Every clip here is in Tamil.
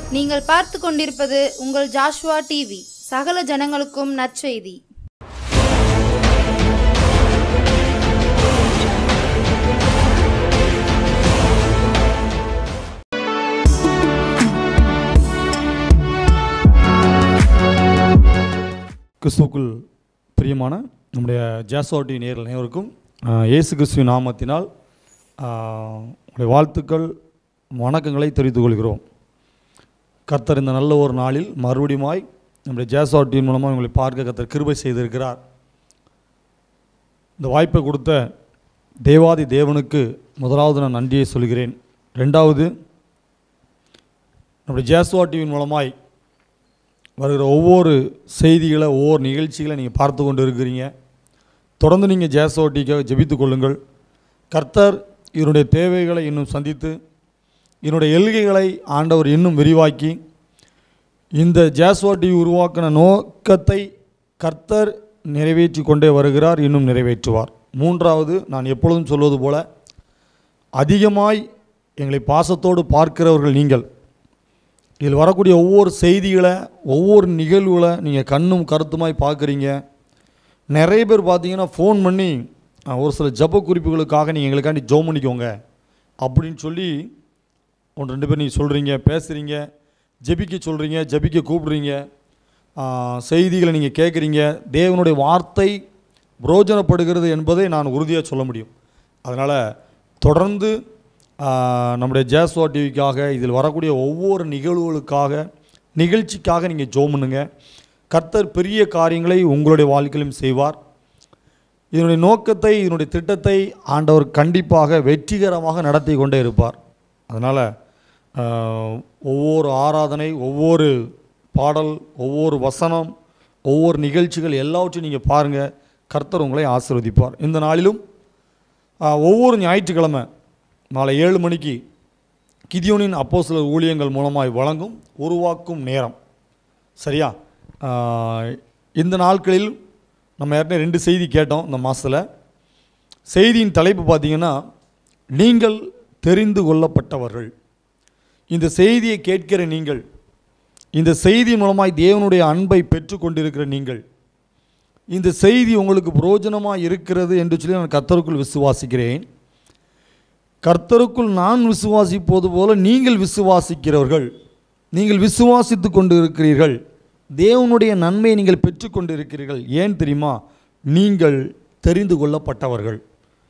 நீங்கள் பார்த்து கொண்டிருப்பது உங்கள் ஜாஷ்வா டிவி சகல ஜனங்களுக்கும் நற்செய்தி கிறிஸ்துவுக்குள் பிரியமான நம்முடைய ஜாஸ்வாட்டி நேரில் அனைவருக்கும் ஆஹ், இயேசு கிறிஸ்துவின் நாமத்தினால் ஆஹ், உங்களுடைய வாழ்த்துக்கள் வணக்கங்களை தெரிவித்துக் கொள்கிறோம் கர்த்தர் இந்த நல்ல ஒரு நாளில் மறுபடியுமாய் நம்முடைய ஜாஸ்வாட்டியின் மூலமாக உங்களை பார்க்க கர்த்தர் கிருபை செய்திருக்கிறார் இந்த வாய்ப்பை கொடுத்த தேவாதி தேவனுக்கு முதலாவது நான் நன்றியை சொல்கிறேன் ரெண்டாவது நம்முடைய ஜாஸ்வா டிவியின் மூலமாய் வருகிற ஒவ்வொரு செய்திகளை ஒவ்வொரு நிகழ்ச்சிகளை நீங்கள் பார்த்து கொண்டு இருக்கிறீங்க தொடர்ந்து நீங்கள் ஜேசோட்டிக்காக ஜெபித்துக் கொள்ளுங்கள் கர்த்தர் இதனுடைய தேவைகளை இன்னும் சந்தித்து இதனுடைய எல்கைகளை ஆண்டவர் இன்னும் விரிவாக்கி இந்த ஜேஸ்வா டிவி உருவாக்கின நோக்கத்தை கர்த்தர் நிறைவேற்றி கொண்டே வருகிறார் இன்னும் நிறைவேற்றுவார் மூன்றாவது நான் எப்பொழுதும் சொல்வது போல அதிகமாய் எங்களை பாசத்தோடு பார்க்கிறவர்கள் நீங்கள் இதில் வரக்கூடிய ஒவ்வொரு செய்திகளை ஒவ்வொரு நிகழ்வுகளை நீங்கள் கண்ணும் கருத்துமாய் பார்க்குறீங்க நிறைய பேர் பார்த்தீங்கன்னா ஃபோன் பண்ணி "அஹ், ஒரு சில ஜப குறிப்புகளுக்காக நீங்கள் எங்களுக்காண்டி ஜோம் பண்ணிக்கோங்க அப்படின்னு சொல்லி ஒன்று ரெண்டு பேர் நீங்கள் சொல்கிறீங்க பேசுகிறீங்க ஜெபிக்க சொல்கிறீங்க ஜெபிக்க கூப்பிடுறீங்க ஆஹ், செய்திகளை நீங்கள் கேட்குறீங்க தேவனுடைய வார்த்தை புரோஜனப்படுகிறது என்பதை நான் உறுதியாக சொல்ல முடியும் அதனால் தொடர்ந்து ஆஹ், நம்முடைய ஜேஸ்வா டிவிக்காக இதில் வரக்கூடிய ஒவ்வொரு நிகழ்வுகளுக்காக நிகழ்ச்சிக்காக நீங்கள் ஜோம் பண்ணுங்க கர்த்தர் பெரிய காரியங்களை உங்களுடைய வாழ்க்கையிலும் செய்வார் இதனுடைய நோக்கத்தை இதனுடைய திட்டத்தை ஆண்டவர் கண்டிப்பாக வெற்றிகரமாக நடத்தி கொண்டே இருப்பார் அதனால் ஒவ்வொரு ஆராதனை ஒவ்வொரு பாடல் ஒவ்வொரு வசனம் ஒவ்வொரு நிகழ்ச்சிகள் எல்லாவற்றையும் நீங்கள் பாருங்கள் கர்த்தர் உங்களை ஆசீர்வதிப்பார் இந்த நாளிலும் ஆஹ், ஒவ்வொரு ஞாயிற்றுக்கிழமை மாலை ஏழு மணிக்கு கிதியோனின் அப்போஸ்தலர் ஊழியங்கள் மூலமாய் வழங்கும் உருவாக்கும் நேரம் சரியா ஆஹ், இந்த நாட்களில் நம்ம ஏற்கனவே ரெண்டு செய்தி கேட்டோம் இந்த மாதத்தில் செய்தியின் தலைப்பு பார்த்தீங்கன்னா நீங்கள் தெரிந்து கொள்ளப்பட்டவர்கள் இந்த செய்தியை கேட்கிற நீங்கள் இந்த செய்தி மூலமாய் தேவனுடைய அன்பை பெற்றுக்கொண்டிருக்கிற நீங்கள் இந்த செய்தி உங்களுக்கு பிரயோஜனமாக இருக்கிறது என்று சொல்லி நான் கர்த்தருக்குள் விசுவாசிக்கிறேன் கர்த்தருக்குள் நான் விசுவாசிப்பது போல நீங்கள் விசுவாசிக்கிறவர்கள் நீங்கள் விசுவாசித்து கொண்டு இருக்கிறீர்கள் தேவனுடைய நன்மையை நீங்கள் பெற்றுக்கொண்டு இருக்கிறீர்கள் ஏன் தெரியுமா நீங்கள் தெரிந்து கொள்ளப்பட்டவர்கள்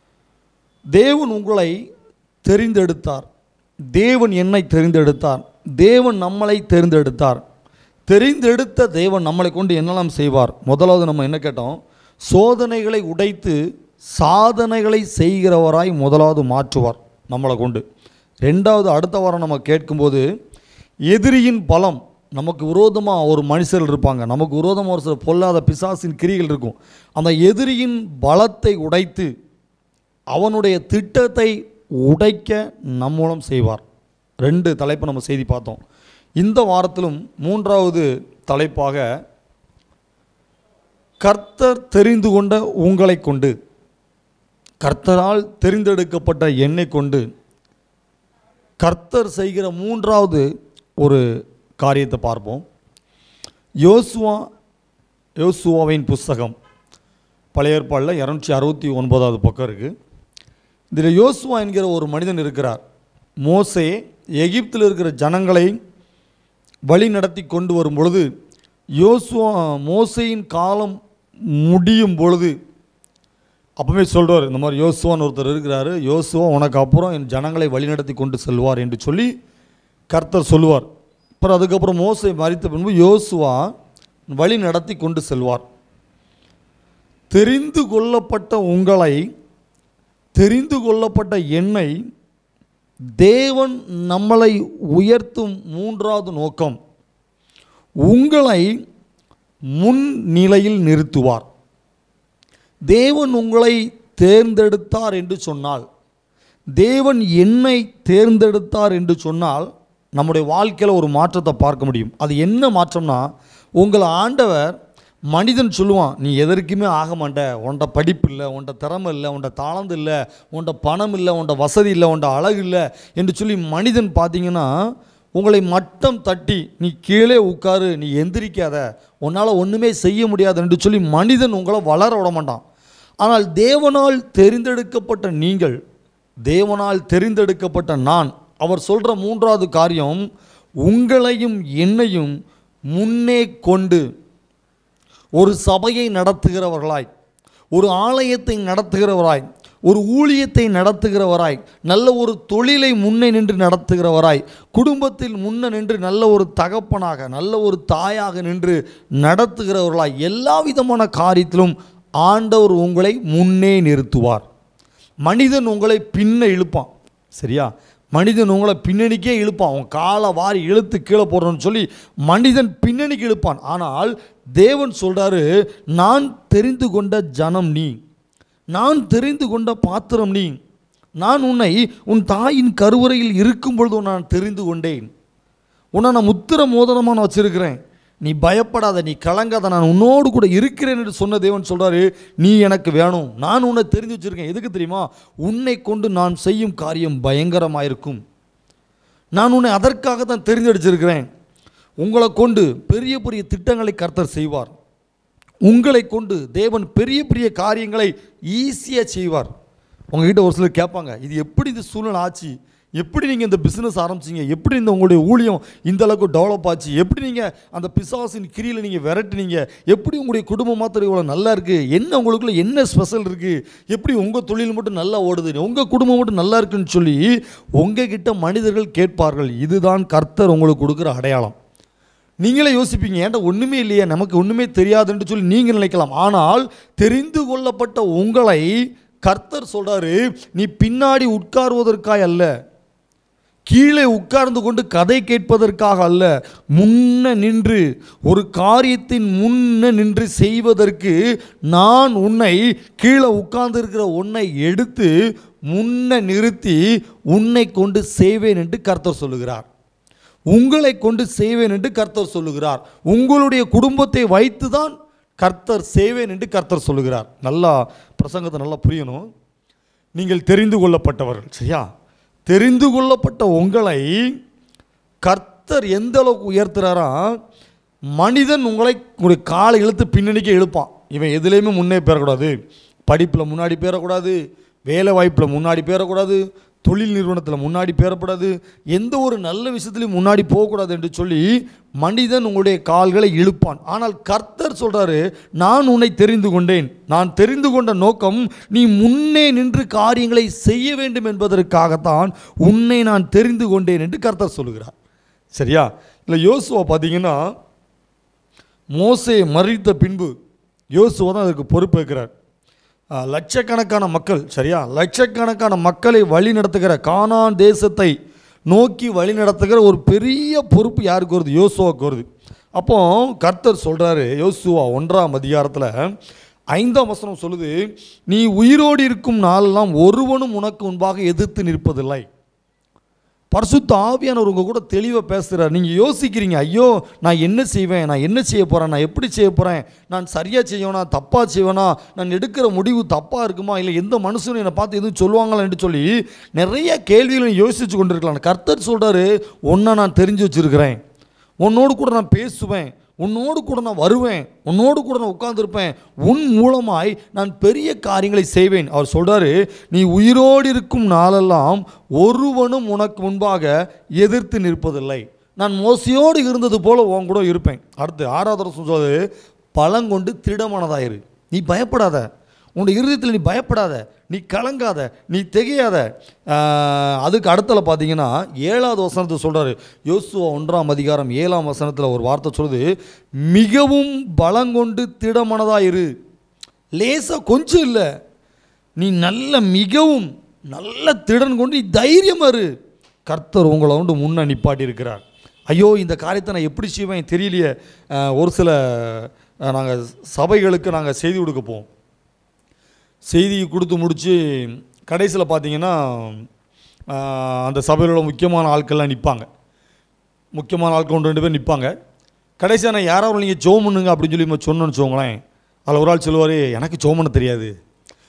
தேவன் உங்களை தெரிந்தெடுத்தார் தேவன் என்னை தெரிந்தெடுத்தார் தேவன் நம்மளை தெரிந்தெடுத்தார் தெரிந்தெடுத்த தேவன் நம்மளை கொண்டு என்னெல்லாம் செய்வார் முதலாவது நம்ம என்ன கேட்டோம் சோதனைகளை உடைத்து சாதனைகளை செய்கிறவராய் முதலாவது மாற்றுவார் நம்மளை கொண்டு ரெண்டாவது அடுத்த வாரம் நம்ம கேட்கும்போது எதிரியின் பலம் நமக்கு விரோதமாக ஒரு மனுஷர்கள் இருப்பாங்க நமக்கு விரோதமாக ஒரு சில பொல்லாத பிசாசின் கிரிகள் இருக்கும் அந்த எதிரியின் பலத்தை உடைத்து அவனுடைய திட்டத்தை உடைக்க நம் மூலம் செய்வார் ரெண்டு தலைப்பை நம்ம செய்தி பார்த்தோம் இந்த வாரத்திலும் மூன்றாவது தலைப்பாக கர்த்தர் தெரிந்து கொண்ட உங்களை கொண்டு கர்த்தரால் தெரிந்தெடுக்கப்பட்ட என்னை கொண்டு கர்த்தர் செய்கிற மூன்றாவது ஒரு காரியத்தை பார்ப்போம் யோசுவா யோசுவாவின் புஸ்தகம் பழைய ஏற்பாடில் இரநூற்றி அறுபத்தி ஒன்பதாவது பக்கம் இருக்குது இதில் யோசுவா என்கிற ஒரு மனிதன் இருக்கிறார் மோசே எகிப்தில் இருக்கிற ஜனங்களை வழி நடத்தி கொண்டு வரும் பொழுது யோசுவா மோசையின் காலம் முடியும் பொழுது அப்பவே சொல்கிறார் இந்த மாதிரி யோசுவான்னு ஒருத்தர் இருக்கிறாரு யோசுவா உனக்கு அப்புறம் என் ஜனங்களை வழிநடத்தி கொண்டு செல்வார் என்று சொல்லி கர்த்தர் சொல்லுவார் அப்புறம் அதுக்கப்புறம் மோசை மறித்த பின்பு யோசுவா வழி நடத்தி கொண்டு செல்வார் தெரிந்து கொள்ளப்பட்ட உங்களை தெரிந்து கொள்ளப்பட்ட என்னை தேவன் நம்மளை உயர்த்தும் மூன்றாவது நோக்கம் உங்களை முன்னிலையில் நிறுத்துவார் தேவன் உங்களை தேர்ந்தெடுத்தார் என்று சொன்னால் தேவன் என்னை தேர்ந்தெடுத்தார் என்று சொன்னால் நம்முடைய வாழ்க்கையில் ஒரு மாற்றத்தை பார்க்க முடியும் அது என்ன மாற்றம்னா உங்களை ஆண்டவர் மனிதன் சொல்லுவான் நீ எதற்குமே ஆக மாட்ட உன்ட படிப்பு இல்லை உன்ட திறமை இல்லை உன்ட தாளந்து இல்லை உன்ட பணம் இல்லை உன்ட வசதி இல்லை உன்ட அழகு இல்லை என்று சொல்லி மனிதன் பார்த்தீங்கன்னா உங்களை மட்டம் தட்டி நீ கீழே உட்காரு நீ எந்திரிக்காத உன்னால் ஒன்றுமே செய்ய முடியாது என்று சொல்லி மனிதன் உங்களை வளர விட மாட்டான் ஆனால் தேவனால் தெரிந்தெடுக்கப்பட்ட நீங்கள் தேவனால் தெரிந்தெடுக்கப்பட்ட நான் அவர் சொல்கிற மூன்றாவது காரியம் உங்களையும் என்னையும் முன்னே கொண்டு ஒரு சபையை நடத்துகிறவர்களாய் ஒரு ஆலயத்தை நடத்துகிறவராய் ஒரு ஊழியத்தை நடத்துகிறவராய் நல்ல ஒரு தொழிலை முன்னே நின்று நடத்துகிறவராய் குடும்பத்தில் முன்ன நின்று நல்ல ஒரு தகப்பனாக நல்ல ஒரு தாயாக நின்று நடத்துகிறவர்களாய் எல்லா விதமான காரியத்திலும் ஆண்டவர் உங்களை முன்னே நிறுத்துவார் மனிதன் உங்களை பின்ன இழுப்பான் சரியா மனிதன் உங்களை பின்னணிக்கே இழுப்பான் அவன் காலை வாரி இழுத்து கீழே போடுறோன்னு சொல்லி மனிதன் பின்னணிக்கு இழுப்பான் ஆனால் தேவன் சொல்றாரு நான் தெரிந்து கொண்ட ஜனம் நீ நான் தெரிந்து கொண்ட பாத்திரம் நீ நான் உன்னை உன் தாயின் கருவறையில் இருக்கும் பொழுது நான் தெரிந்து கொண்டேன் உன்னை நான் முத்திர மோதிரமாக நான் வச்சிருக்கிறேன் நீ பயப்படாத நீ கலங்காத நான் உன்னோடு கூட இருக்கிறேன் என்று சொன்ன தேவன் சொல்றாரு நீ எனக்கு வேணும் நான் உன்னை தெரிஞ்சு வச்சிருக்கேன் எதுக்கு தெரியுமா உன்னை கொண்டு நான் செய்யும் காரியம் பயங்கரமாயிருக்கும் நான் உன்னை அதற்காக தான் தெரிந்தெடுச்சிருக்கிறேன் உங்களை கொண்டு பெரிய பெரிய திட்டங்களை கர்த்தர் செய்வார் உங்களை கொண்டு தேவன் பெரிய பெரிய காரியங்களை ஈஸியாக செய்வார் உங்ககிட்ட ஒரு சிலர் கேட்பாங்க இது எப்படி இந்த சூழ்நிலை ஆச்சு எப்படி நீங்கள் இந்த பிஸ்னஸ் ஆரம்பிச்சீங்க எப்படி இந்த உங்களுடைய ஊழியம் இந்த அளவுக்கு டெவலப் ஆச்சு எப்படி நீங்கள் அந்த பிசாசின் கிரியில் நீங்கள் விரட்டுனீங்க எப்படி உங்களுடைய குடும்பம் மாத்திரம் இவ்வளோ நல்லா இருக்குது என்ன உங்களுக்குள்ள என்ன ஸ்பெஷல் இருக்குது எப்படி உங்கள் தொழில் மட்டும் நல்லா ஓடுது உங்கள் குடும்பம் மட்டும் நல்லா இருக்குன்னு சொல்லி உங்ககிட்ட மனிதர்கள் கேட்பார்கள் இதுதான் கர்த்தர் உங்களுக்கு கொடுக்குற அடையாளம் நீங்களே யோசிப்பீங்க ஏன்டா ஒன்றுமே இல்லையே நமக்கு ஒன்றுமே தெரியாதுன்னு சொல்லி நீங்கள் நினைக்கலாம் ஆனால் தெரிந்து கொள்ளப்பட்ட உங்களை கர்த்தர் சொல்றாரு நீ பின்னாடி உட்காருவதற்காய் அல்ல கீழே உட்கார்ந்து கொண்டு கதை கேட்பதற்காக அல்ல முன்ன நின்று ஒரு காரியத்தின் முன்ன நின்று செய்வதற்கு நான் உன்னை கீழே உட்கார்ந்திருக்கிற உன்னை எடுத்து முன்ன நிறுத்தி உன்னை கொண்டு செய்வேன் என்று கர்த்தர் சொல்லுகிறார் உங்களை கொண்டு செய்வேன் என்று கர்த்தர் சொல்லுகிறார் உங்களுடைய குடும்பத்தை வைத்து தான் கர்த்தர் செய்வேன் என்று கர்த்தர் சொல்லுகிறார் நல்லா பிரசங்கத்தை நல்லா புரியணும் நீங்கள் தெரிந்து கொள்ளப்பட்டவர்கள் சரியா தெரிந்து கொள்ளப்பட்ட உங்களை கர்த்தர் எந்த அளவுக்கு உயர்த்துறாரா மனிதன் உங்களை உங்களுடைய காலை இழுத்து பின்னணிக்கே இழுப்பான் இவன் எதுலேயுமே முன்னே பெறக்கூடாது படிப்பில் முன்னாடி பேரக்கூடாது வேலை வாய்ப்பில் முன்னாடி பேரக்கூடாது தொழில் நிறுவனத்தில் முன்னாடி பேரப்படாது எந்த ஒரு நல்ல விஷயத்துலையும் முன்னாடி போகக்கூடாது என்று சொல்லி மனிதன் உங்களுடைய கால்களை இழுப்பான் ஆனால் கர்த்தர் சொல்றாரு நான் உன்னை தெரிந்து கொண்டேன் நான் தெரிந்து கொண்ட நோக்கம் நீ முன்னே நின்று காரியங்களை செய்ய வேண்டும் என்பதற்காகத்தான் உன்னை நான் தெரிந்து கொண்டேன் என்று கர்த்தர் சொல்லுகிறார் சரியா இல்லை யோசுவா பார்த்தீங்கன்னா மோசே மறித்த பின்பு யோசுவா தான் அதற்கு பொறுப்பேற்கிறார் ஆ, லட்சக்கணக்கான மக்கள் சரியா லட்சக்கணக்கான மக்களை வழி நடத்துகிற கானான் தேசத்தை நோக்கி வழி நடத்துகிற ஒரு பெரிய பொறுப்பு யாருக்கு வருது யோசுவாவுக்கு வருது அப்போ கர்த்தர் சொல்கிறாரு யோசுவா ஒன்றாம் அதிகாரத்தில் ஐந்தாம் வசனம் சொல்லுது நீ உயிரோடு இருக்கும் நாளெல்லாம் ஒருவனும் உனக்கு முன்பாக எதிர்த்து நிற்பதில்லை பரிசுத்த ஆவியானவர் உங்க கூட தெளிவாக பேசுகிறார் நீங்கள் யோசிக்கிறீங்க ஐயோ நான் என்ன செய்வேன் நான் என்ன செய்ய போகிறேன் நான் எப்படி செய்ய போகிறேன் நான் சரியாக செய்வேனா தப்பாக செய்வேனா நான் எடுக்கிற முடிவு தப்பாக இருக்குமா இல்லை எந்த மனுஷனும் என்னை பார்த்து எதுவும் சொல்லுவாங்களான்னு சொல்லி நிறைய கேள்விகளை யோசித்து கொண்டிருக்கலாம் கர்த்தர் சொல்கிறாரு உன்னை நான் தெரிஞ்சு வச்சுருக்கிறேன் உன்னோடு கூட நான் பேசுவேன் உன்னோடு கூட நான் வருவேன் உன்னோடு கூட நான் உட்கார்ந்திருப்பேன் உன் மூலமாய் நான் பெரிய காரியங்களை செய்வேன் அவர் சொல்றாரு நீ உயிரோடு இருக்கும் நாளெல்லாம் ஒருவனும் உனக்கு முன்பாக எதிர்த்து நிற்பதில்லை நான் மோசையோடு இருந்தது போல உன் கூட இருப்பேன் அடுத்து ஆறாவது சொல்றது பழங்கொண்டு திடமானதாயிரு நீ பயப்படாத உன்னுடைய இருதயத்தில் நீ பயப்படாத நீ கலங்காத நீ திகையாத ஆஹ், அதுக்கு அடுத்தல பார்த்தீங்கன்னா ஏழாவது வசனத்தை சொல்கிறாரு யோசுவா ஒன்றாம் அதிகாரம் ஏழாம் வசனத்தில் ஒரு வார்த்தை சொல்லுது மிகவும் பலங்கொண்டு திடமனதாக இரு லேசாக கொஞ்சம் இல்லை நீ நல்ல மிகவும் நல்ல திடன் கொண்டு நீ தைரியமா இரு கர்த்தர் உங்களை வந்து முன்ன நிப்பாட்டி இருக்கிறார் ஐயோ இந்த காரியத்தை நான் எப்படி செய்வேன் தெரியலையே ஆஹ், ஒரு சில நாங்கள் சபைகளுக்கு நாங்கள் செய்தி கொடுக்க போவோம் செய்தி கொடுத்து முடித்து கடைசியில் பார்த்தீங்கன்னா ஆஹ், அந்த சபையில் உள்ள முக்கியமான ஆட்கள்லாம் நிற்பாங்க முக்கியமான ஆட்கள் ஒன்று ரெண்டு பேர் நிற்பாங்க கடைசியாக நான் யாராவது நீங்கள் ஜோம் பண்ணுங்க அப்படின்னு சொல்லி நம்ம சொன்னோன்னு வச்சுக்கோங்களேன் அதில் ஒரு ஆள் சொல்லுவார் எனக்கு ஜோம் பண்ண தெரியாது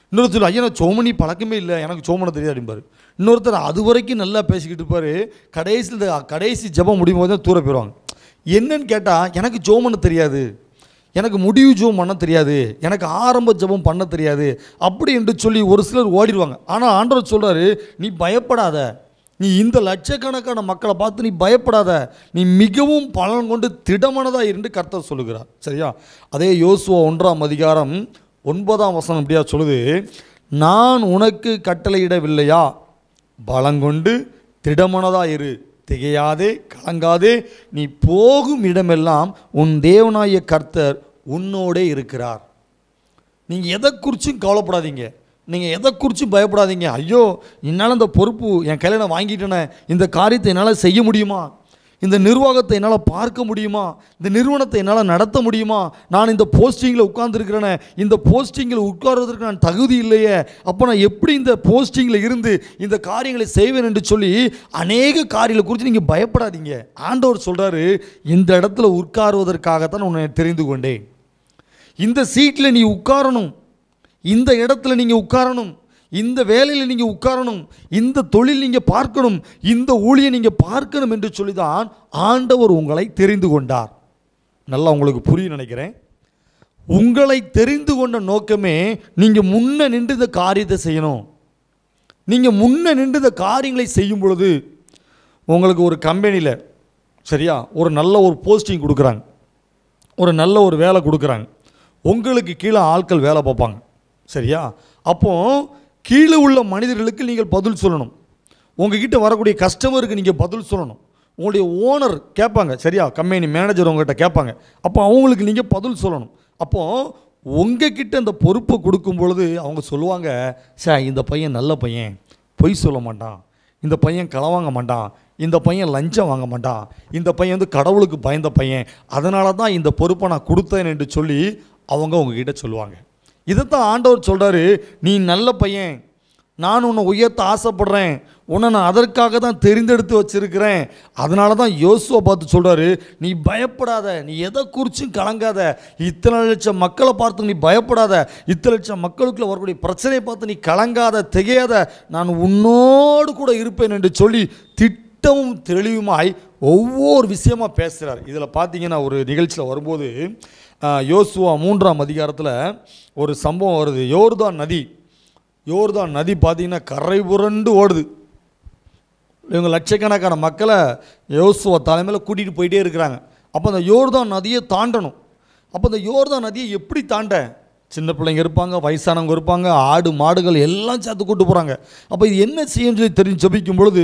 இன்னொருத்தர் ஐயா நான் சோமனி பழக்கமே இல்லை எனக்கு சோமனை தெரியாது அப்படிம்பாரு இன்னொருத்தர் அது வரைக்கும் நல்லா பேசிக்கிட்டு இருப்பார் கடைசியில் இந்த கடைசி ஜெபம் முடியும் போது தான் தூர போயிடுவாங்க என்னன்னு கேட்டால் எனக்கு ஜோமனை தெரியாது எனக்கு முடிவு ஜெபம் பண்ண தெரியாது எனக்கு ஆரம்ப ஜெபம் பண்ண தெரியாது அப்படி என்று சொல்லி ஒரு சிலர் ஓடிடுவாங்க ஆனால் ஆண்டவர் சொல்கிறாரு நீ பயப்படாத நீ இந்த லட்சக்கணக்கான மக்களை பார்த்து நீ பயப்படாத நீ மிகவும் பலன் கொண்டு திடமனதாக இருந்து கர்த்தர் சொல்லுகிறார் சரியா அதே யோசுவா ஒன்றாம் அதிகாரம் ஒன்பதாம் வசனம் இப்படியா சொல்லுது நான் உனக்கு கட்டளையிடவில்லையா பலங்கொண்டு திடமனதா இரு திகையாதே கலங்காதே நீ போகும் இடமெல்லாம் உன் தேவனாய கர்த்தர் உன்னோடே இருக்கிறார் நீங்கள் எதை குறிச்சும் கவலைப்படாதீங்க நீங்கள் எதை குறிச்சும் பயப்படாதீங்க ஐயோ என்னால் இந்த பொறுப்பு என் கையில் நான் வாங்கிட்டேனே இந்த காரியத்தை என்னால் செய்ய முடியுமா இந்த நிர்வாகத்தை என்னால் பார்க்க முடியுமா இந்த நிறுவனத்தை என்னால் நடத்த முடியுமா நான் இந்த போஸ்டிங்கில் உட்கார்ந்துருக்கிறேனே இந்த போஸ்டிங்கில் உட்கார்வதற்கு நான் தகுதி இல்லையே அப்போ நான் எப்படி இந்த போஸ்டிங்கில் இருந்து இந்த காரியங்களை செய்வேன் என்று சொல்லி அநேக காரியங்களை குறித்து நீங்கள் பயப்படாதீங்க ஆண்டவர் சொல்கிறாரு இந்த இடத்துல உட்காருவதற்காகத்தான் உன்னை தெரிந்து கொண்டேன் இந்த சீட்டில் நீ உட்காரணும் இந்த இடத்துல நீங்கள் உட்காரணும் இந்த வேலையில் நீங்கள் உட்காரணும் இந்த தொழில் நீங்கள் பார்க்கணும் இந்த ஊழியை நீங்கள் பார்க்கணும் என்று சொல்லி தான் ஆண்டவர் உங்களை தெரிந்து கொண்டார் நல்லா உங்களுக்கு புரியும் நினைக்கிறேன் உங்களை தெரிந்து கொண்ட நோக்கமே நீங்கள் முன்ன நின்று இந்த காரியத்தை செய்யணும் நீங்கள் முன்ன நின்று இந்த காரியங்களை செய்யும் பொழுது உங்களுக்கு ஒரு கம்பெனியில் சரியா ஒரு நல்ல ஒரு போஸ்டிங் கொடுக்குறாங்க ஒரு நல்ல ஒரு வேலை கொடுக்குறாங்க உங்களுக்கு கீழே ஆட்கள் வேலை பார்ப்பாங்க சரியா அப்போ கீழே உள்ள மனிதர்களுக்கு நீங்கள் பதில் சொல்லணும் உங்ககிட்ட வரக்கூடிய கஸ்டமருக்கு நீங்கள் பதில் சொல்லணும் உங்களுடைய ஓனர் கேட்பாங்க சரியா கம்பெனி மேனேஜர் உங்ககிட்ட கேட்பாங்க அப்போ அவங்களுக்கு நீங்கள் பதில் சொல்லணும் அப்போ உங்ககிட்ட அந்த பொறுப்பை கொடுக்கும் பொழுது அவங்க சொல்லுவாங்க சார் இந்த பையன் நல்ல பையன் பொய் சொல்ல மாட்டான் இந்த பையன் களை வாங்க மாட்டான் இந்த பையன் லஞ்சம் வாங்க மாட்டான் இந்த பையன் வந்து கடவுளுக்கு பயந்த பையன் அதனால தான் இந்த பொறுப்பை நான் கொடுத்தேன் என்று சொல்லி அவங்க உங்ககிட்ட சொல்லுவாங்க இதைத்தான் ஆண்டவர் சொல்கிறாரு நீ நல்ல பையன் நான் உன்னை உயர்த்த ஆசைப்படுறேன் உன்னை நான் அதற்காக தான் தெரிந்தெடுத்து வச்சிருக்கிறேன் அதனால தான் யோசுவை பார்த்து சொல்கிறாரு நீ பயப்படாத நீ எதை குறிச்சும் கலங்காத இத்தனை லட்சம் மக்களை பார்த்து நீ பயப்படாத இத்தனை லட்சம் மக்களுக்குள்ள வரக்கூடிய பிரச்சனையை பார்த்து நீ கலங்காத திகையாத நான் உன்னோடு கூட இருப்பேன் என்று சொல்லி திட்டமும் தெளிவுமாய் ஒவ்வொரு விஷயமா பேசுகிறார் இதில் பார்த்தீங்கன்னா ஒரு நிகழ்ச்சியில் வரும்போது ஆஹ், யோசுவா மூன்றாம் அதிகாரத்தில் ஒரு சம்பவம் வருது யோர்தான் நதி யோர்தான் நதி பார்த்தீங்கன்னா கரை புரண்டு ஓடுது இவங்க லட்சக்கணக்கான மக்களை யோசுவா தலைமையில் கூட்டிகிட்டு போயிட்டே இருக்கிறாங்க அப்போ அந்த யோர்தான் நதியை தாண்டணும் அப்போ அந்த யோர்தான் நதியை எப்படி தாண்ட சின்ன பிள்ளைங்க இருப்பாங்க வயசானவங்க இருப்பாங்க ஆடு மாடுகள் எல்லாம் சேர்த்து கூட்டு போகிறாங்க அப்போ இது என்ன செய்யணும்னு சொல்லி தெரிஞ்சு ஜெபிக்கும் பொழுது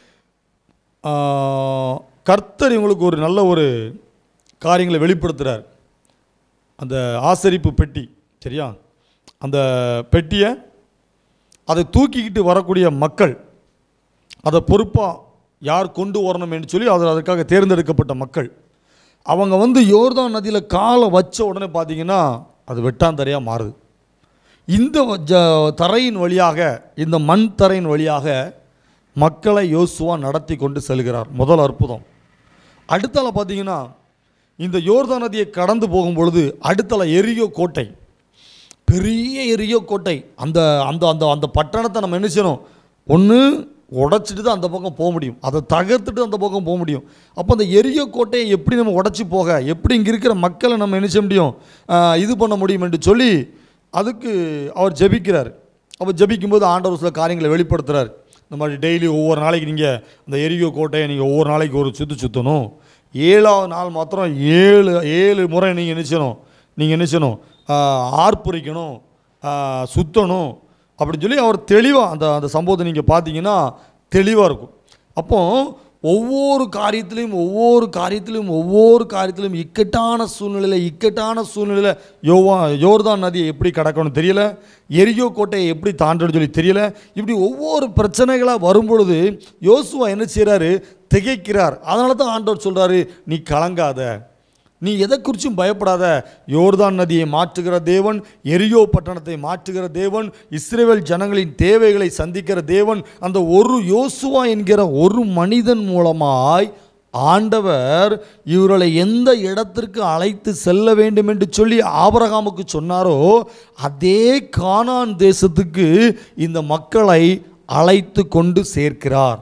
ஆ, கர்த்தர் இவங்களுக்கு ஒரு நல்ல ஒரு காரியங்களை வெளிப்படுத்துகிறார் அந்த ஆசரிப்பு பெட்டி சரியா அந்த பெட்டியை அதை தூக்கிக்கிட்டு வரக்கூடிய மக்கள் அதை பொறுப்பாக யார் கொண்டு வரணும் என்று சொல்லி அதில் அதற்காக தேர்ந்தெடுக்கப்பட்ட மக்கள் அவங்க வந்து யோர்தான் நதியில் காலை வச்ச உடனே பார்த்தீங்கன்னா அது வெட்டாந்தரையாக மாறுது இந்த வ- ஜ- தரையின் வழியாக இந்த மண் தரையின் வழியாக மக்களை யோசுவா நடத்தி கொண்டு செல்கிறார் முதல் அற்புதம் அடுத்தால பார்த்தீங்கன்னா இந்த யோர்தான் நதியை கடந்து போகும் பொழுது அடுத்தால எரியோ கோட்டை பெரிய எரியோ கோட்டை அந்த அந்த அந்த அந்த பட்டணத்தை நம்ம என்ன செய்யணும் ஒன்று உடைச்சிட்டு தான் அந்த பக்கம் போக முடியும் அதை தகர்த்துட்டு அந்த பக்கம் போக முடியும் அப்போ அந்த எரியோ கோட்டையை எப்படி நம்ம உடைச்சி போக எப்படி இங்கே இருக்கிற மக்களை நம்ம என்ன செய்ய முடியும் ஆஹ், இது பண்ண முடியும் என்று சொல்லி அதுக்கு அவர் ஜெபிக்கிறார் அப்போ ஜெபிக்கும்போது ஆண்டவர் சில காரியங்களை வெளிப்படுத்துகிறார் இந்த மாதிரி டெய்லி ஒவ்வொரு நாளைக்கு நீங்கள் அந்த எரியோ கோட்டையை நீங்கள் ஒவ்வொரு நாளைக்கு ஒரு சுற்று சுற்றணும் ஏழாவது நாள் மாத்திரம் ஏழு ஏழு முறை நீங்கள் என்ன செய்யணும் நீங்கள் என்ன செய்யணும் ஆஹ், ஆர்ப்பரிக்கணும் ஆஹ், சுத்தணும் அப்படின்னு சொல்லி அவர் தெளிவாக அந்த அந்த சம்பவத்தை நீங்கள் பார்த்தீங்கன்னா தெளிவாக இருக்கும் அப்போ ஒவ்வொரு காரியத்திலையும் ஒவ்வொரு காரியத்திலும் ஒவ்வொரு காரியத்திலும் இக்கட்டான சூழ்நிலையில் இக்கட்டான சூழ்நிலையில் யோவா யோர்தான் நதியை எப்படி கடக்கணும் தெரியல எரியோ கோட்டையை எப்படி தாண்டணும்னு சொல்லி தெரியல இப்படி ஒவ்வொரு பிரச்சனைகளாக வரும்பொழுது யோசுவா என்ன செய்கிறாரு திகைக்கிறார் அதனால தான் ஆண்டவர் சொல்கிறாரு நீ கலங்காத நீ எதை குறிச்சும் பயப்படாத யோர்தான் நதியை மாற்றுகிற தேவன் எரியோ பட்டணத்தை மாற்றுகிற தேவன் இஸ்ரேல் ஜனங்களின் தேவைகளை சந்திக்கிற தேவன் அந்த ஒரு யோசுவா என்கிற ஒரு மனிதன் மூலமாய் ஆண்டவர் இவர்களை எந்த இடத்திற்கு அழைத்து செல்ல வேண்டும் என்று சொல்லி ஆபரகாமுக்கு சொன்னாரோ அதே கானான் தேசத்துக்கு இந்த மக்களை அழைத்து கொண்டு சேர்க்கிறார்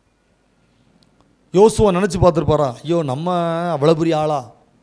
யோசுவா நினச்சி பார்த்துருப்பாரா ஐயோ நம்ம அவ்வளோ பெரிய ஆளா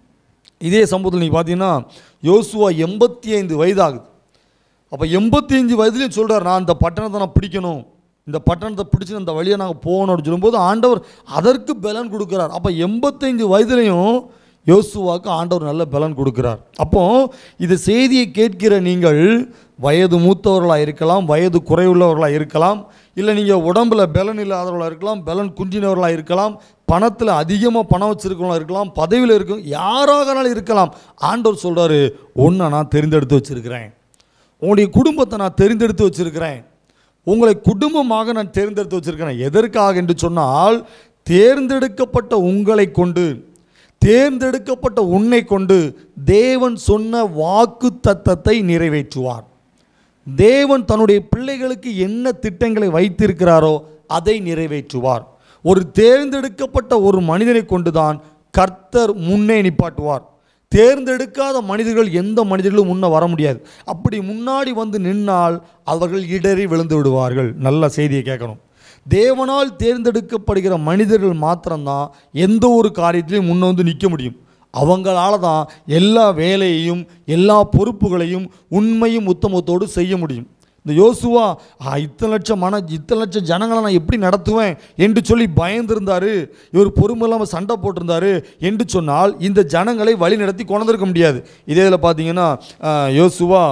இதே சம்பவத்தில் நீங்கள் பார்த்தீங்கன்னா யோசுவா எண்பத்தி ஐந்து வயதாகுது அப்போ எண்பத்தி அஞ்சு வயதுலேயும் சொல்கிறார் நான் இந்த பட்டணத்தை நான் பிடிக்கணும் இந்த பட்டணத்தை பிடிச்சி அந்த வழியை நாங்கள் போகணும் அப்படின்னு சொல்லும்போது ஆண்டவர் அதற்கு பலன் கொடுக்குறார் அப்போ எண்பத்தைந்து வயதுலேயும் யோசுவாவுக்கு ஆண்டவர் நல்ல பலன் கொடுக்குறார் அப்போ இந்த செய்தியை கேட்கிற நீங்கள் வயது மூத்தவர்களாக இருக்கலாம் வயது குறைவுள்ளவர்களாக இருக்கலாம் இல்லை நீங்கள் உடம்புல பலன் இல்லாதவர்களாக இருக்கலாம் பலன் குன்றினவர்களாக இருக்கலாம் பணத்தில் அதிகமாக பணம் வச்சுருக்கவங்களா இருக்கலாம் பதவியில் இருக்கும் யாராகனாலும் இருக்கலாம் ஆண்டவர் சொல்கிறாரு ஒன்றை நான் தெரிந்தெடுத்து வச்சுருக்கிறேன் உங்களுடைய குடும்பத்தை நான் தெரிந்தெடுத்து வச்சிருக்கிறேன் உங்களை குடும்பமாக நான் தேர்ந்தெடுத்து வச்சிருக்கிறேன் எதற்காக என்று சொன்னால் தேர்ந்தெடுக்கப்பட்ட உங்களை கொண்டு தேர்ந்தெடுக்கப்பட்ட உன்னை கொண்டு தேவன் சொன்ன வாக்கு தத்தத்தை நிறைவேற்றுவார் தேவன் தன்னுடைய பிள்ளைகளுக்கு என்ன திட்டங்களை வைத்திருக்கிறாரோ அதை நிறைவேற்றுவார் ஒரு தேர்ந்தெடுக்கப்பட்ட ஒரு மனிதனை கொண்டுதான் கர்த்தர் முன்னே நிப்பாட்டுவார் தேர்ந்தெடுக்காத மனிதர்கள் எந்த மனிதர்களும் முன்ன வர முடியாது அப்படி முன்னாடி வந்து நின்னால் அவர்கள் இடறி விழுந்து விடுவார்கள் நல்ல செய்தியை கேட்கணும் தேவனால் தேர்ந்தெடுக்கப்படுகிற மனிதர்கள் மாத்திரம்தான் எந்த ஒரு காரியத்திலையும் முன்ன வந்து நிற்க முடியும் அவங்களால தான் எல்லா வேலையையும் எல்லா பொறுப்புகளையும் உண்மையும் உத்தமத்தோடு செய்ய முடியும் இந்த யோசுவா ஆ, இத்தனை லட்சம் மன இத்தனை லட்சம் ஜனங்களை நான் எப்படி நடத்துவேன் என்று சொல்லி பயந்திருந்தாரு இவர் பொறுமை இல்லாமல் சண்டை போட்டிருந்தாரு என்று சொன்னால் இந்த ஜனங்களை வழி நடத்தி கொண்டிருக்க முடியாது இதே இதில் பார்த்தீங்கன்னா ஆ, யோசுவா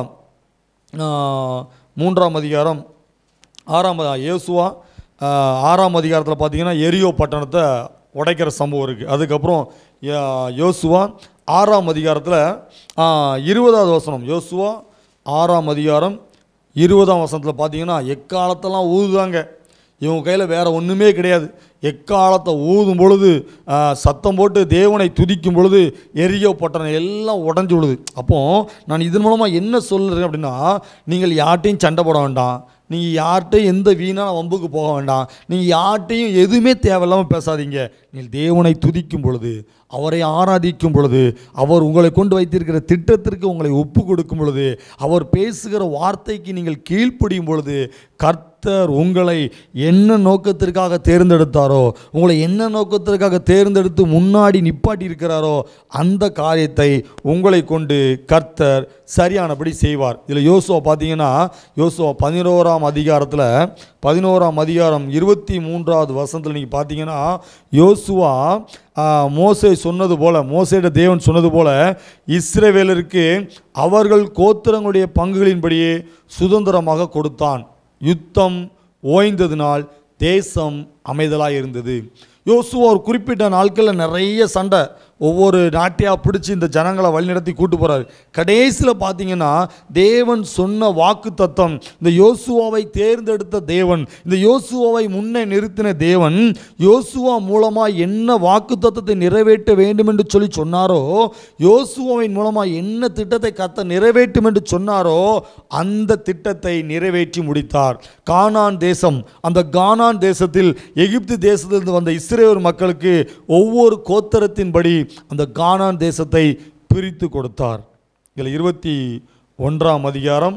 ஆ, மூன்றாம் அதிகாரம் ஆறாம் அதி- யோசுவா ஆ, ஆறாம் அதிகாரத்தில் பார்த்தீங்கன்னா எரியோ பட்டணத்தை உடைக்கிற சம்பவம் இருக்குது அதுக்கப்புறம் யா- யோசுவா ஆறாம் அதிகாரத்தில் இருபதாவது வசனம் யோசுவா ஆறாம் அதிகாரம் இருபதாம் வசனத்தில் பார்த்தீங்கன்னா எக்காலத்தெல்லாம் ஊதுதாங்க இவங்க கையில் வேறு ஒன்றுமே கிடையாது எக்காலத்தை ஊதும் பொழுது ஆ, சத்தம் போட்டு தேவனை துதிக்கும் பொழுது எரியோ பட்டணம் எல்லாம் உடஞ்சி விழுது அப்போது நான் இதன் மூலமாக என்ன சொல்லுறேன் அப்படின்னா நீங்கள் யார்ட்டையும் சண்டை போட வேண்டாம் நீங்கள் யார்கிட்டையும் எந்த வீணான வம்புக்கு போக வேண்டாம் நீங்கள் யார்கிட்டையும் எதுவுமே தேவையில்லாமல் பேசாதீங்க நீங்கள் தேவனை துதிக்கும் பொழுது அவரை ஆராதிக்கும் பொழுது அவர் உங்களை கொண்டு வைத்திருக்கிற திட்டத்திற்கு உங்களை ஒப்பு கொடுக்கும் பொழுது அவர் பேசுகிற வார்த்தைக்கு நீங்கள் கீழ்ப்படியும் பொழுது கர்த்தர் உங்களை என்ன நோக்கத்திற்காக தேர்ந்தெடுத்தாரோ உங்களை என்ன நோக்கத்திற்காக தேர்ந்தெடுத்து முன்னாடி நிப்பாட்டி இருக்கிறாரோ அந்த காரியத்தை உங்களை கொண்டு கர்த்தர் சரியானபடி செய்வார் இதில் யோசுவா பார்த்தீங்கன்னா யோசுவா பதினோராம் அதிகாரத்தில் பதினோராம் அதிகாரம் இருபத்தி மூன்றாவது வசனத்தில் நீங்கள் பார்த்தீங்கன்னா யோசுவா ஆ, மோசே சொன்னது போல மோசேட தேவன் சொன்னது போல இஸ்ரவேலருக்கு அவர்கள் கோத்திரங்களுடைய பங்குகளின்படியே சுதந்திரமாக கொடுத்தான் யுத்தம் ஓய்ந்ததினால் தேசம் அமைதலாக இருந்தது யோசுவா ஒரு குறிப்பிட்ட நாட்களில் நிறைய சண்டை ஒவ்வொரு நாட்டையாக பிடிச்சி இந்த ஜனங்களை வழிநடத்தி கூட்டு போகிறார் கடைசியில் பார்த்தீங்கன்னா தேவன் சொன்ன வாக்கு தத்தம் இந்த யோசுவாவை தேர்ந்தெடுத்த தேவன் இந்த யோசுவாவை முன்னே நிறுத்தின தேவன் யோசுவா மூலமாக என்ன வாக்கு தத்தத்தை நிறைவேற்ற வேண்டும் என்று சொல்லி சொன்னாரோ யோசுவாவின் மூலமாக என்ன திட்டத்தை கத்த நிறைவேற்றும் என்று சொன்னாரோ அந்த திட்டத்தை நிறைவேற்றி முடித்தார் கானான் தேசம் அந்த கானான் தேசத்தில் எகிப்து தேசத்திலிருந்து வந்த இஸ்ரேல் மக்களுக்கு ஒவ்வொரு கோத்தரத்தின்படி அந்த கானான் தேசத்தை பிரித்து கொடுத்தார் இதில் இருபத்தி ஒன்றாம் அதிகாரம்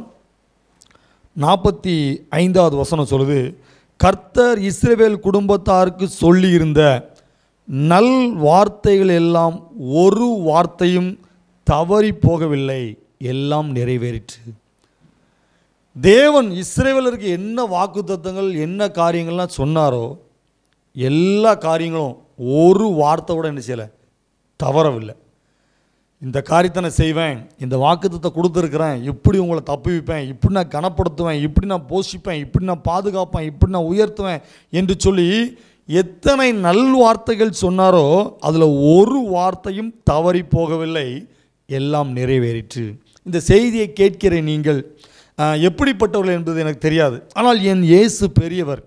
நாற்பத்தி ஐந்தாவது வசனம் சொல்லுது கர்த்தர் இஸ்ரவேல் குடும்பத்தாருக்கு சொல்லியிருந்த நல் வார்த்தைகள் எல்லாம் ஒரு வார்த்தையும் தவறி போகவில்லை எல்லாம் நிறைவேறிற்று தேவன் இஸ்ரேவேலருக்கு என்ன வாக்குத்தத்தங்கள் என்ன காரியங்கள்லாம் சொன்னாரோ எல்லா காரியங்களும் ஒரு வார்த்தை கூட என்ன செய்யலை தவறவில்லை இந்த காரியத்தை நான் செய்வேன் இந்த வாக்குத்தத்தை கொடுத்துருக்குறேன் இப்படி உங்களை தப்புவிப்பேன் இப்படி நான் கனப்படுத்துவேன் இப்படி நான் போஷிப்பேன் இப்படி நான் பாதுகாப்பேன் இப்படி நான் உயர்த்துவேன் என்று சொல்லி எத்தனை நல் வார்த்தைகள் சொன்னாரோ அதில் ஒரு வார்த்தையும் தவறி போகவில்லை எல்லாம் நிறைவேறிற்று இந்த செய்தியை கேட்கிற நீங்கள் ஆஹ், எப்படிப்பட்டவர்கள் என்பது எனக்கு தெரியாது ஆனால் என் இயேசு பெரியவர்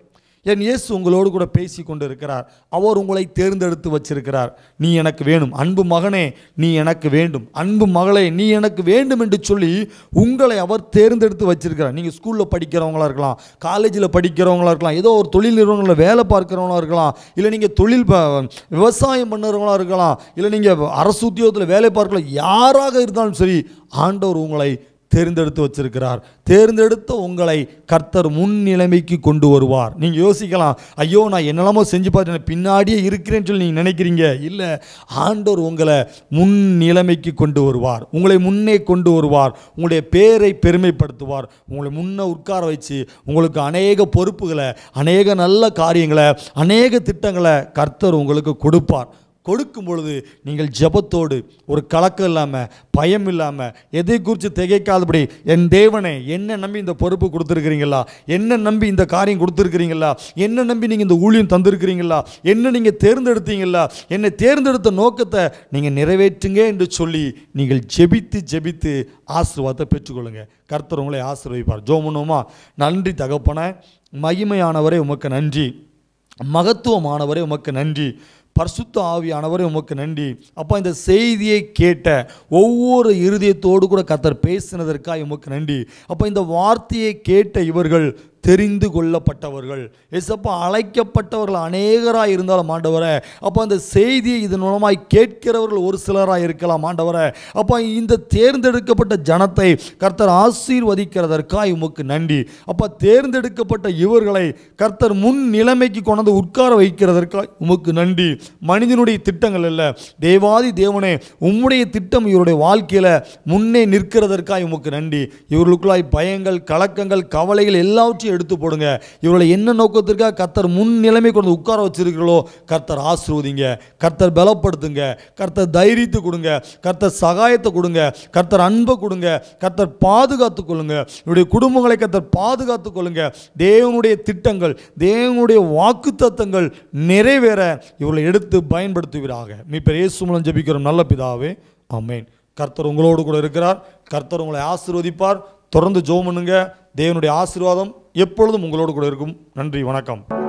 என் இயேசு உங்களோடு கூட பேசி கொண்டு இருக்கிறார் அவர் உங்களை தேர்ந்தெடுத்து வச்சிருக்கிறார் நீ எனக்கு வேணும் அன்பு மகனே நீ எனக்கு வேண்டும் அன்பு மகளே நீ எனக்கு வேண்டும் என்று சொல்லி உங்களை அவர் தேர்ந்தெடுத்து வச்சிருக்கிறார் நீங்கள் ஸ்கூலில் படிக்கிறவங்களா இருக்கலாம் காலேஜில் படிக்கிறவங்களா இருக்கலாம் ஏதோ ஒரு தொழில் நிறுவனங்களில் வேலை பார்க்குறவங்களா இருக்கலாம் இல்லை நீங்கள் தொழில் ப- விவசாயம் பண்ணுறவங்களா இருக்கலாம் இல்லை நீங்கள் அரசு உத்தியோகத்தில் வேலை பார்க்கலாம் யாராக இருந்தாலும் சரி ஆண்டவர் உங்களை தேர்ந்தெடுத்து வச்சிருக்கிறார் தேர்ந்தெடுத்த உங்களை கர்த்தர் முன் நிலைமைக்கு கொண்டு வருவார் நீங்கள் யோசிக்கலாம் ஐயோ நான் என்னெல்லாமோ செஞ்சு பார்த்து நான் பின்னாடியே இருக்கிறேன்னு சொல்லி நீங்கள் நினைக்கிறீங்க இல்லை ஆண்டவர் உங்களை முன் நிலைமைக்கு கொண்டு வருவார் உங்களை முன்னே கொண்டு வருவார் உங்களுடைய பேரை பெருமைப்படுத்துவார் உங்களை முன்ன உட்கார வச்சு உங்களுக்கு அநேக பொறுப்புகளை அநேக நல்ல காரியங்களை அநேக திட்டங்களை கர்த்தர் உங்களுக்கு கொடுப்பார் கொடுக்கும் பொழுது நீங்கள் ஜெபத்தோடு ஒரு கலக்கம் இல்லாமல் பயம் இல்லாமல் எதை குறித்து திகைக்காதபடி என் தேவனே என்ன நம்பி இந்த பொறுப்பு கொடுத்துருக்கிறீங்களா என்ன நம்பி இந்த காரியம் கொடுத்துருக்கிறீங்களா என்ன நம்பி நீங்கள் இந்த ஊழியம் தந்திருக்கிறீங்களா என்ன நீங்கள் தேர்ந்தெடுத்தீங்களா என்னை தேர்ந்தெடுத்த நோக்கத்தை நீங்கள் நிறைவேற்றுங்க என்று சொல்லி நீங்கள் ஜெபித்து ஜெபித்து ஆசீர்வாதத்தை பெற்றுக்கொள்ளுங்க கர்த்தர் உங்களை ஆசீர்வதிப்பார் ஜோமனுமா நன்றி தகப்பன மகிமையானவரே உமக்கு நன்றி மகத்துவமானவரே உமக்கு நன்றி பரிசுத்த ஆவியானவரே உமக்கு நன்றி அப்பா இந்த செய்தியை கேட்ட ஒவ்வொரு இருதயத்தோடு கூட கத்தர் பேசினதற்காக உமக்கு நன்றி அப்போ இந்த வார்த்தையை கேட்ட இவர்கள் தெரிந்து கொள்ளப்பட்டவர்கள் எசப்பா அழைக்கப்பட்டவர்கள் அநேகராக இருந்தாலும் ஆண்டவரே அப்போ அந்த செய்தியை இதன் மூலமாய் கேட்கிறவர்கள் ஒரு சிலராக இருக்கலாம் ஆண்டவரே அப்போ இந்த தேர்ந்தெடுக்கப்பட்ட ஜனத்தை கர்த்தர் ஆசீர்வதிக்கிறதற்காக உமக்கு நன்றி அப்போ தேர்ந்தெடுக்கப்பட்ட இவர்களை கர்த்தர் முன் நிலைமைக்கு கொண்டு உட்கார வைக்கிறதற்காக உமக்கு நன்றி மனிதனுடைய திட்டங்கள் அல்ல தேவாதி தேவனே உம்முடைய திட்டம் இவருடைய வாழ்க்கையில் முன்னே நிற்கிறதற்காக உமக்கு நன்றி இவர்களுக்குள்ளாய் பயங்கள் கலக்கங்கள் கவலைகள் எல்லாவற்றையும் எடுத்து போடுங்க இவர்களை என்ன நோக்கத்திற்காக கர்த்தர் முன் நிலைமை கொண்டு உட்கார வச்சிருக்கிறீர்களோ கர்த்தர் ஆசிர்வதிங்க கர்த்தர் பலப்படுத்துங்க கர்த்தர் தைரியத்தை கொடுங்க கர்த்தர் சகாயத்தை கொடுங்க கர்த்தர் அன்பை கொடுங்க கர்த்தர் பாதுகாத்து கொள்ளுங்க இவருடைய குடும்பங்களை கர்த்தர் பாதுகாத்து கொள்ளுங்க தேவனுடைய திட்டங்கள் தேவனுடைய வாக்குத்தத்தங்கள் நிறைவேற இவர்களை எடுத்து பயன்படுத்துவீராக மீ இயேசு மூலம் ஜெபிக்கிறோம் நல்ல பிதாவே ஆமென் கர்த்தர் உங்களோடு கூட இருக்கிறார் கர்த்தர் உங்களை ஆசீர்வதிப்பார் தொடர்ந்து ஜெபம் பண்ணுங்க தேவனுடைய ஆசீர்வாதம் எப்பொழுதும் உங்களோடு கூட இருக்கும் நன்றி வணக்கம்